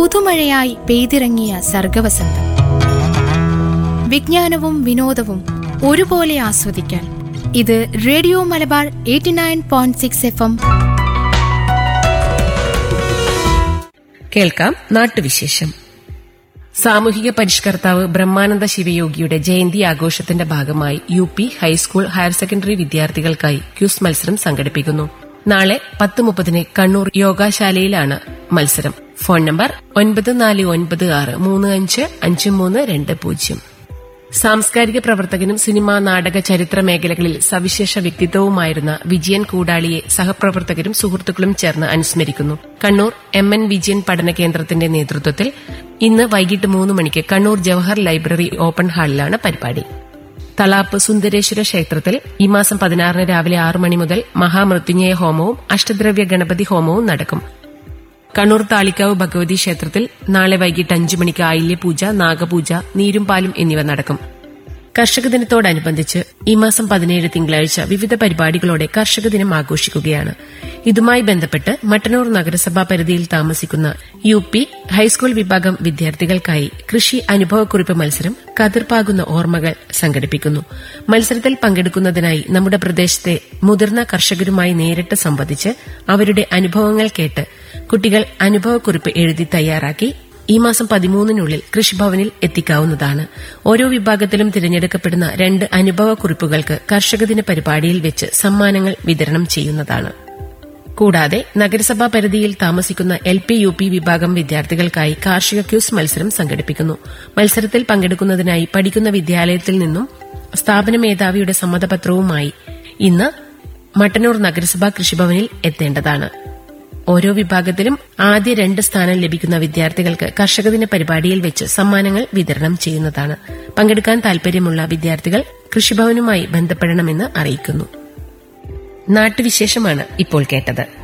പുതുമഴയായി പെയ്തിറങ്ങിയ സർഗവസന്തം വിജ്ഞാനവും വിനോദവും ഒരുപോലെ ആസ്വദിക്കാൻ ഇത് radio Malabar eighty nine point six F M കേൾക്കാം നാട്ടുവിശേഷം സാമൂഹിക പരിഷ്കർത്താവ് ബ്രഹ്മാനന്ദ ശിവയോഗിയുടെ ജയന്തി ആഘോഷത്തിന്റെ ഭാഗമായി U P high school higher secondary വിദ്യാർത്ഥികൾക്കായി ക്യൂസ് മത്സരം സംഘടിപ്പിക്കുന്നു നാളെ പത്ത് മുപ്പതിന് കണ്ണൂർ യോഗാശാലയിലാണ് മത്സരം ഫോൺ നമ്പർ ഒൻപത് നാല് ഒൻപത് ആറ് മൂന്ന് അഞ്ച് അഞ്ച് മൂന്ന് രണ്ട് പൂജ്യം സാംസ്കാരിക പ്രവർത്തകനും സിനിമാ നാടക ചരിത്ര മേഖലകളിൽ സവിശേഷ വ്യക്തിത്വവുമായിരുന്ന വിജയൻ കൂടാളിയെ സഹപ്രവർത്തകരും സുഹൃത്തുക്കളും ചേർന്ന് അനുസ്മരിക്കുന്നു കണ്ണൂർ എം എൻ വിജയൻ പഠന കേന്ദ്രത്തിന്റെ നേതൃത്വത്തിൽ ഇന്ന് വൈകിട്ട് മൂന്ന് മണിക്ക് കണ്ണൂർ ജവഹർ ലൈബ്രറി ഓപ്പൺ ഹാളിലാണ് പരിപാടി തളാപ്പ് സുന്ദരേശ്വര ക്ഷേത്രത്തിൽ ഈ മാസം പതിനാറിന് രാവിലെ ആറ് മണി മുതൽ മഹാമൃത്യുഞ്ജയ ഹോമവും അഷ്ടദ്രവ്യ ഗണപതി ഹോമവും നടക്കും കണ്ണൂർ താളിക്കാവ് ഭഗവതി ക്ഷേത്രത്തിൽ നാളെ വൈകിട്ട് അഞ്ചു മണിക്ക് ആയില്യ പൂജ നാഗപൂജ നീരും പാലും എന്നിവ നടക്കും കർഷക ദിനത്തോടനുബന്ധിച്ച് ഈ മാസം പതിനേഴ് തിങ്കളാഴ്ച വിവിധ പരിപാടികളോടെ കർഷക ദിനം ആഘോഷിക്കുകയാണ് ഇതുമായി ബന്ധപ്പെട്ട് മട്ടന്നൂർ നഗരസഭാ പരിധിയിൽ താമസിക്കുന്ന യു പി ഹൈസ്കൂൾ വിഭാഗം വിദ്യാർത്ഥികൾക്കായി കൃഷി അനുഭവക്കുറിപ്പ് മത്സരം കതിർപ്പാകുന്ന ഓർമ്മകൾ സംഘടിപ്പിക്കുന്നു മത്സരത്തിൽ പങ്കെടുക്കുന്നതിനായി നമ്മുടെ പ്രദേശത്തെ മുതിർന്ന കർഷകരുമായി നേരിട്ട് സംവദിച്ച് അവരുടെ അനുഭവങ്ങൾ കേട്ട് കുട്ടികൾ അനുഭവക്കുറിപ്പ് എഴുതി തയ്യാറാക്കി ഈ മാസം പതിമൂന്നിനുള്ളിൽ കൃഷിഭവനിൽ എത്തിക്കാവുന്നതാണ് ഓരോ വിഭാഗത്തിലും തിരഞ്ഞെടുക്കപ്പെടുന്ന രണ്ട് അനുഭവ കുറിപ്പുകൾക്ക് കർഷകദിന പരിപാടിയിൽ വെച്ച് സമ്മാനങ്ങൾ വിതരണം ചെയ്യുന്നതാണ് കൂടാതെ നഗരസഭാ പരിധിയിൽ താമസിക്കുന്ന എൽ പി യു പി വിഭാഗം വിദ്യാർത്ഥികൾക്കായി കാർഷിക ക്യൂസ് മത്സരം സംഘടിപ്പിക്കുന്നു മത്സരത്തിൽ പങ്കെടുക്കുന്നതിനായി പഠിക്കുന്ന വിദ്യാലയത്തിൽ നിന്നും സ്ഥാപന മേധാവിയുടെ സമ്മതപത്രവുമായി ഇന്ന് മട്ടന്നൂർ നഗരസഭാ കൃഷിഭവനിൽ എത്തേണ്ടതാണ് ഓരോ വിഭാഗത്തിലും ആദ്യ രണ്ട് സ്ഥാനം ലഭിക്കുന്ന വിദ്യാർത്ഥികൾക്ക് കർഷകദിന പരിപാടിയിൽ വെച്ച് സമ്മാനങ്ങൾ വിതരണം ചെയ്യുന്നതാണ് പങ്കെടുക്കാൻ താൽപര്യമുള്ള വിദ്യാർത്ഥികൾ കൃഷിഭവനുമായി ബന്ധപ്പെടണമെന്ന് അറിയിക്കുന്നു നാട്ടുവിശേഷമാണ് ഇപ്പോൾ കേട്ടത്